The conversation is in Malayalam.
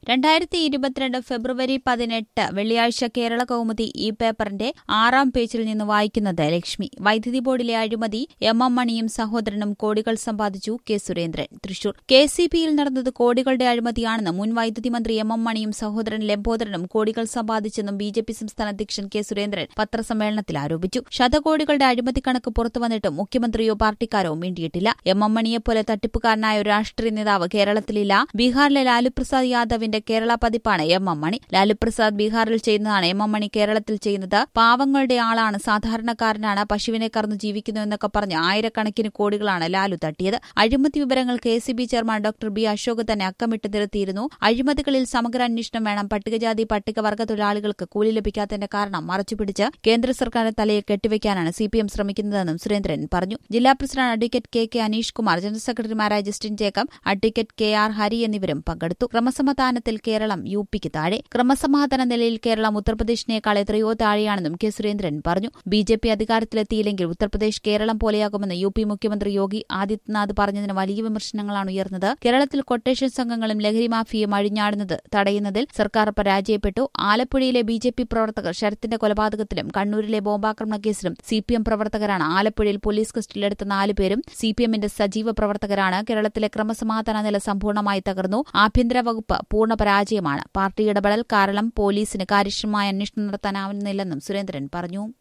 രണ്ടായിരത്തി ഇരുപത്തിരണ്ട് ഫെബ്രുവരി പതിനെട്ട് വെള്ളിയാഴ്ച കേരള കൗമുദി ഈ പേപ്പറിന്റെ ആറാം പേജിൽ നിന്ന് വായിക്കുന്നത് ലക്ഷ്മി വൈദ്യുതി ബോർഡിലെ അഴിമതി എം എം മണിയും സഹോദരനും കോടികൾ സമ്പാദിച്ചു K Surendran Thrissur K C പിയിൽ നടന്നത് കോടികളുടെ അഴിമതിയാണെന്ന് മുൻ വൈദ്യുതി മന്ത്രി എം എം മണിയും സഹോദരൻ ലംബോദരനും കോടികൾ സമ്പാദിച്ചെന്നും ബി ജെ പി സംസ്ഥാന അധ്യക്ഷൻ കെ സുരേന്ദ്രൻ പത്രസമ്മേളനത്തിൽ ആരോപിച്ചു ശതകോടികളുടെ അഴിമതി കണക്ക് പുറത്തുവന്നിട്ടും മുഖ്യമന്ത്രിയോ പാർട്ടിക്കാരോ മിണ്ടിയിട്ടില്ല എം എം മണിയെപ്പോലെ തട്ടിപ്പുകാരനായ ഒരു രാഷ്ട്രീയ നേതാവ് കേരളത്തിലില്ല ബീഹാറിലെ ലാലു പ്രസാദ് യാദവിന്റെ കേരള പതിപ്പാണ് എം എം മണി ലാലു പ്രസാദ് ബീഹാറിൽ ചെയ്യുന്നതാണ് എം എം മണി കേരളത്തിൽ ചെയ്യുന്നത് പാവങ്ങളുടെ ആളാണ് സാധാരണക്കാരനാണ് പശുവിനെ കറന്നു ജീവിക്കുന്നു എന്നൊക്കെ പറഞ്ഞ് ആയിരക്കണക്കിന് കോടികളാണ് ലാലു തട്ടിയത് അഴിമതി വിവരങ്ങൾ K C B chairman doctor B Ashok തന്നെ അക്കമിട്ട് നിരത്തിയിരുന്നു അഴിമതികളിൽ സമഗ്ര അന്വേഷണം വേണം പട്ടികജാതി പട്ടികവർഗ തൊഴിലാളികൾക്ക് കൂലി ലഭിക്കാത്തതിന്റെ കാരണം മറച്ചുപിടിച്ച് കേന്ദ്ര സർക്കാരിന്റെ തലയെ കെട്ടിവെക്കാനാണ് സി പി എം ശ്രമിക്കുന്നതെന്നും സുരേന്ദ്രൻ പറഞ്ഞു ജില്ലാ president advocate K K Aneesh Kumar general സെക്രട്ടറിമാരായ Justin Jacob advocate K R Hari എന്നിവരും പങ്കെടുത്തു ക്രമസമാധാനത്തിൽ കേരളം യു പിക്ക് താഴെ ക്രമസമാധാന നിലയിൽ കേരളം ഉത്തർപ്രദേശിനേക്കാൾ എത്രയോ താഴെയാണെന്നും കെ സുരേന്ദ്രൻ പറഞ്ഞു ബി ജെ പി അധികാരത്തിലെത്തിയില്ലെങ്കിൽ ഉത്തർപ്രദേശ് കേരളം പോലെയാകുമെന്ന് യു പി മുഖ്യമന്ത്രി യോഗി ആദിത്യനാഥ് പറഞ്ഞതിന് വലിയ വിമർശനങ്ങളാണ് ഉയർന്നത് കേരളത്തിൽ കൊട്ടേഷൻ സംഘങ്ങളും ലഹരി മാഫിയയും അഴിഞ്ഞാടുന്നത് തടയുന്നതിൽ സർക്കാർ പരാജയപ്പെട്ടു ആലപ്പുഴയിലെ ബി ജെ പി പ്രവർത്തകർ ശരത്തിന്റെ കൊലപാതകത്തിലും കണ്ണൂരിലെ ബോംബാക്രമണ കേസിലും സി പി എം പ്രവർത്തകരാണ് ആലപ്പുഴയിൽ പോലീസ് കസ്റ്റഡിയിലെടുത്ത നാലുപേരും സി പി എമ്മിന്റെ സജീവ പ്രവർത്തകരാണ് കേരളത്തിലെ ക്രമസമാധാന നില സമ്പൂർണ്ണമായി തകർന്നു ആഭ്യന്തര വകുപ്പ് പൂർണ്ണ പരാജയമാണ് പാർട്ടി ഇടപെടൽ കാരണം പോലീസിന് കാര്യക്ഷമമായ അന്വേഷണം നടത്താനാവുന്നില്ലെന്നും സുരേന്ദ്രൻ പറഞ്ഞു